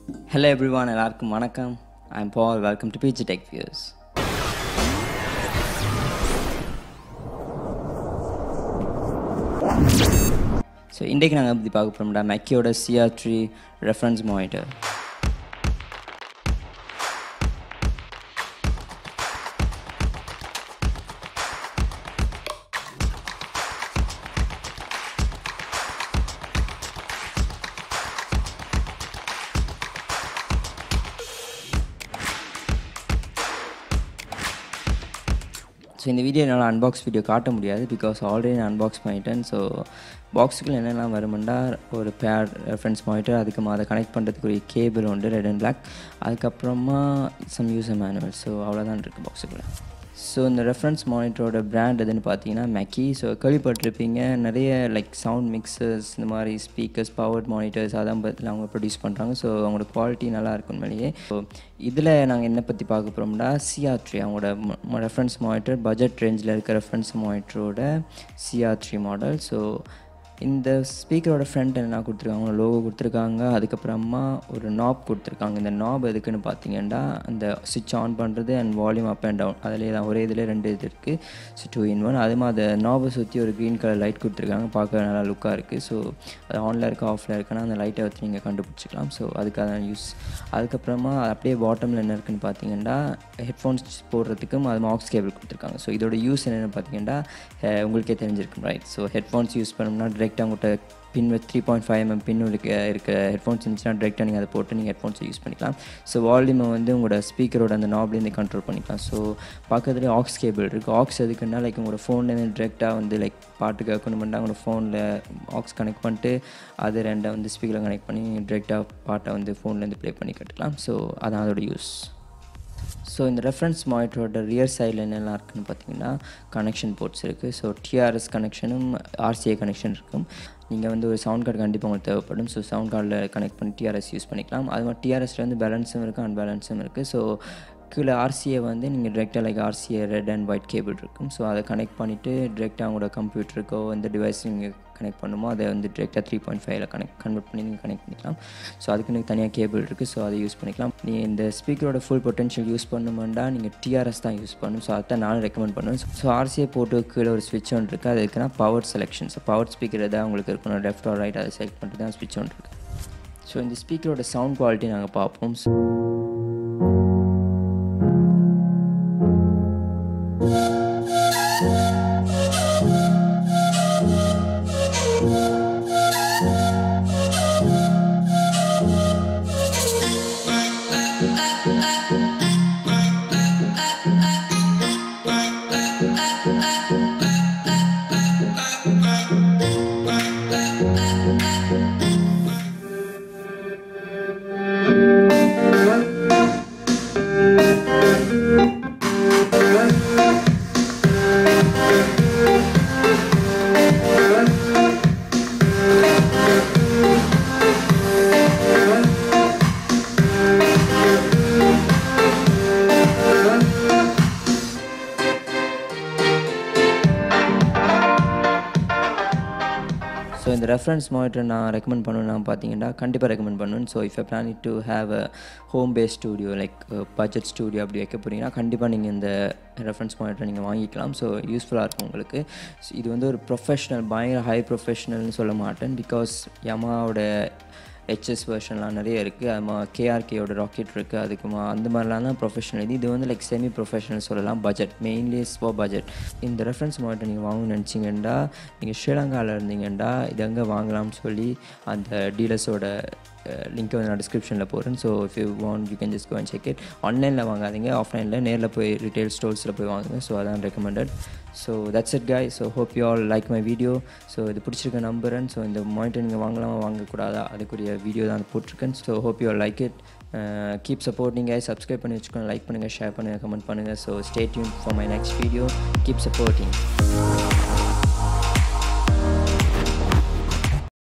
hello everyone எல்லாருக்கும் வணக்கம் I am Paul welcome to PG tech views so இன்றைக்கு நாங்கள் எப்படி பார்க்க போகிறோம்டா மெக்கியோட CR three reference monitor so இந்த வீடியோ என்னால் அன்பாக்ஸ் வீடியோ காட்ட முடியாது பிகாஸ் ஆல்ரெடி நான் அன்பாக்ஸ் பண்ணிட்டேன் ஸோ பாக்ஸுக்குள்ள என்னெல்லாம் வருமெண்டா ஒரு பேர் ரெஃபரன்ஸ் மானிட்டர் அதுக்கு அதை கனெக்ட் பண்ணுறதுக்குரிய கேபிள் உண்டு ரெட் அண்ட் பிளாக் அதுக்கப்புறமா சம் யூசர் மேனுவல் ஸோ அவ்வளோதான் இருக்குது பாக்ஸுக்குள்ளே ஸோ இந்த ரெஃபரன்ஸ் மானிட்டரோட பிராண்ட் எதுன்னு பார்த்தீங்கன்னா மெக்கி ஸோ கேள்விப்பட்டிருப்பீங்க நிறைய லைக் சவுண்ட் மிக்சர்ஸ் இந்த மாதிரி ஸ்பீக்கர்ஸ் பவர்ட் மானிட்டர்ஸ் அதான் பற்றி அவங்க ப்ரொடியூஸ் பண்ணுறாங்க ஸோ அவங்களோட குவாலிட்டி நல்லா இருக்கும் மேலேயே ஸோ இதில் நாங்கள் என்ன பற்றி பார்க்க போகிறோம்னா சிஆர் த்ரீ அவங்களோட ரெஃபரன்ஸ் மானிட்டர் பட்ஜெட் ரேஞ்சில் இருக்க ரெஃபரன்ஸ் மானிட்டரோட சிஆர் த்ரீ மாடல் ஸோ இந்த ஸ்பீக்கரோட ஃப்ரண்ட் என்ன கொடுத்துருக்காங்க லோகோ கொடுத்துருக்காங்க அதுக்கப்புறமா ஒரு நாப் கொடுத்துருக்காங்க இந்த நாப் எதுக்குன்னு பார்த்தீங்கன்னா அந்த சுவிட்ச் ஆன் பண்ணுறது and volume up and down அதிலே தான் ஒரே இதில் ரெண்டு இது இருக்குது ஸோ டூ இன் ஒன் அது மாதிரி அந்த நாபை சுற்றி ஒரு க்ரீன் கலர் லைட் கொடுத்துருக்காங்க பார்க்க நல்லா லுக்காக இருக்குது ஸோ அது ஆனில் இருக்கா ஆஃபில் இருக்குன்னா அந்த லைட்டை வச்சு நீங்கள் கண்டுபிடிச்சிக்கலாம் ஸோ அதுக்காக யூஸ் அதுக்கப்புறமா அப்படியே பாட்டமில் என்ன இருக்குன்னு பார்த்தீங்கன்னா ஹெட்ஃபோன்ஸ் போடுறதுக்கும் அது ஆக்ஸ் கேபிள் கொடுத்துருக்காங்க ஸோ இதோட யூஸ் என்னென்னு பார்த்தீங்கன்னா அஹ், உங்களுக்கே தெரிஞ்சிருக்கும் ரைட் ஸோ ஹெட்ஃபோன்ஸ் யூஸ் பண்ணோம்னா டிரெக்டாக உங்கள்கிட்ட பின் வச்சு three point five M pin இருக்க இருக்க ஹெட்ஃபோன்ஸ் இருந்துச்சுன்னா டிரெக்டாக நீங்கள் அதை போட்டு நீங்கள் ஹெட்ஃபோன்ஸை யூஸ் பண்ணிக்கலாம் ஸோ வால்யூமை வந்து உங்களோட ஸ்பீக்கரோட அந்த நாப்லேருந்து கண்ட்ரோல் பண்ணிக்கலாம் ஸோ பக்கத்துலேயே ஆக்ஸ் கேபிள் இருக்குது ஆக்ஸ் எதுக்குன்னா லைக் உங்களோட ஃபோன்லேருந்து டிரெக்டாக வந்து லைக் பாட்டு கேட்கணுமெண்டா உங்களோட ஃபோனில் ஆக்ஸ் கனெக்ட் பண்ணிட்டு அது ரெண்டை வந்து ஸ்பீக்கரில் கனெக்ட் பண்ணி டிரெக்டாக பாட்டை வந்து ஃபோன்லேருந்து ப்ளே பண்ணி கட்டுக்கலாம் ஸோ அதான் அதோட யூஸ் ஸோ இந்த ரெஃபரன்ஸ் மானிட்டரோட ரியர் சைடில் என்னெல்லாம் இருக்குன்னு பார்த்தீங்கன்னா கனெக்ஷன் போர்ட்ஸ் இருக்குது ஸோ டிஆர்எஸ் கனெக்ஷனும் ஆர்சிஏ கனெக்ஷன் இருக்கும் நீங்கள் வந்து ஒரு சவுண்ட் கார்டு கண்டிப்பாக உங்களுக்கு தேவைப்படும் ஸோ சவுண்ட் கார்டில் கனெக்ட் பண்ணி டிஆர்எஸ் யூஸ் பண்ணிக்கலாம் அது மாதிரி டிஆர்எஸ்ல வந்து பேலன்ஸும் இருக்குது அன்பேலன்ஸும் இருக்குது ஸோ கீழே ஆர்சிஏ வந்து நீங்கள் டிரெக்டாக like RCA red and white cable இருக்கும் ஸோ அதை கனெக்ட் பண்ணிவிட்டு டிரெக்டாக உங்களோட கம்ப்யூட்டருக்கோ எந்த டிவைஸ் நீங்கள் கனெக்ட் பண்ணுமோ அதை வந்து டிரெக்டாக த்ரீ பாயிண்ட் ஃபைவ்ல கனெக்ட் கன்வெர்ட் பண்ணி நீங்கள் கனெக்ட் பண்ணிக்கலாம் ஸோ அதுக்குன்னு தனியாக கேபிள் இருக்குது ஸோ அதை யூஸ் பண்ணிக்கலாம் நீங்கள் இந்த ஸ்பீக்கரோட ஃபுல் பொட்டன்ஷியல் யூஸ் பண்ணணுமெண்டா நீங்கள் டிஆர்எஸ் தான் யூஸ் பண்ணணும் ஸோ அதான் நானும் ரெக்கமெண்ட் பண்ணுவேன் ஸோ ஆர்சிஏ போட்டு கீழே ஒரு ஸ்விட்ச் ஒன்று இருக்குது அது இருக்குன்னா power selection so power speaker எதாவது உங்களுக்கு இருக்கணும் லெஃப்ட் ஆர் ரைட் அதை செலக்ட் பண்ணிட்டு தான் ஸ்விட்ச் ஒன்று இருக்குது ஸோ இந்த ஸ்பீக்கரோட சவுண்ட் குவாலிட்டி நாங்கள் பார்ப்போம் ஸோ ஸோ இந்த ரெஃபரன்ஸ் மானிட்டர் நான் ரெக்கமெண்ட் பண்ணணும்னா பார்த்தீங்கன்னா கண்டிப்பாக ரெக்கமெண்ட் பண்ணுவேன் so if I plan to have a home base studio like budget studio அப்படி வைக்க போகிறீங்கன்னா கண்டிப்பாக நீங்கள் இந்த ரெஃபரன்ஸ் மானிட்டர் நீங்கள் வாங்கிக்கலாம் ஸோ யூஸ்ஃபுல்லாக இருக்கும் உங்களுக்கு So, இது வந்து ஒரு ப்ரொஃபஷ்னல் பயங்கர ஹை ப்ரொஃபஷ்னல்னு சொல்ல மாட்டேன் பிகாஸ் யமாவோட ஹெச்எஸ் வெர்ஷன்லாம் நிறைய இருக்குது அது மாதிரி கேஆர்கேயோட ராக்கெட் இருக்குது அதுக்கு மா அந்த மாதிரிலாம் தான் ப்ரொஃபஷனல் இது இது வந்து லைக் செமி ப்ரொஃபஷனல் சொல்லலாம் பட்ஜெட் மெயின்லி ஸ்போ பட்ஜெட் இந்த ரெஃபரன்ஸ் மாவட்டம் நீங்கள் வாங்கணும்னு நினச்சிங்கண்டா நீங்கள் ஸ்ரீலங்காவில் இருந்தீங்கண்டா இது எங்கே வாங்கலாம்னு சொல்லி அந்த டீலர்ஸோட லிங்க் வந்து நான் டிஸ்கிரிப்ஷனில் போடுறேன் so if you want you can just go and check it ஆன்லைனில் வாங்காதீங்க ஆஃப்லைனில் நேரில் போய் ரிட்டைல் ஸ்டோர்ஸில் போய் வாங்குங்க ஸோ அதான் recommended so that's it guys so hope you all like my video so இது பிடிச்சிருக்க நம்புறேன் ஸோ இந்த மானிட்டர் நீங்கள் வாங்கலாமா வாங்கக்கூடாதா அதுக்குரிய வீடியோ தான் போட்டிருக்கேன் so hope you all like it keep supporting guys subscribe பண்ணி வச்சுக்கோங்க லைக் பண்ணுங்கள் ஷேர் பண்ணுங்கள் கமெண்ட் பண்ணுங்கள் so stay tune for my next video keep supporting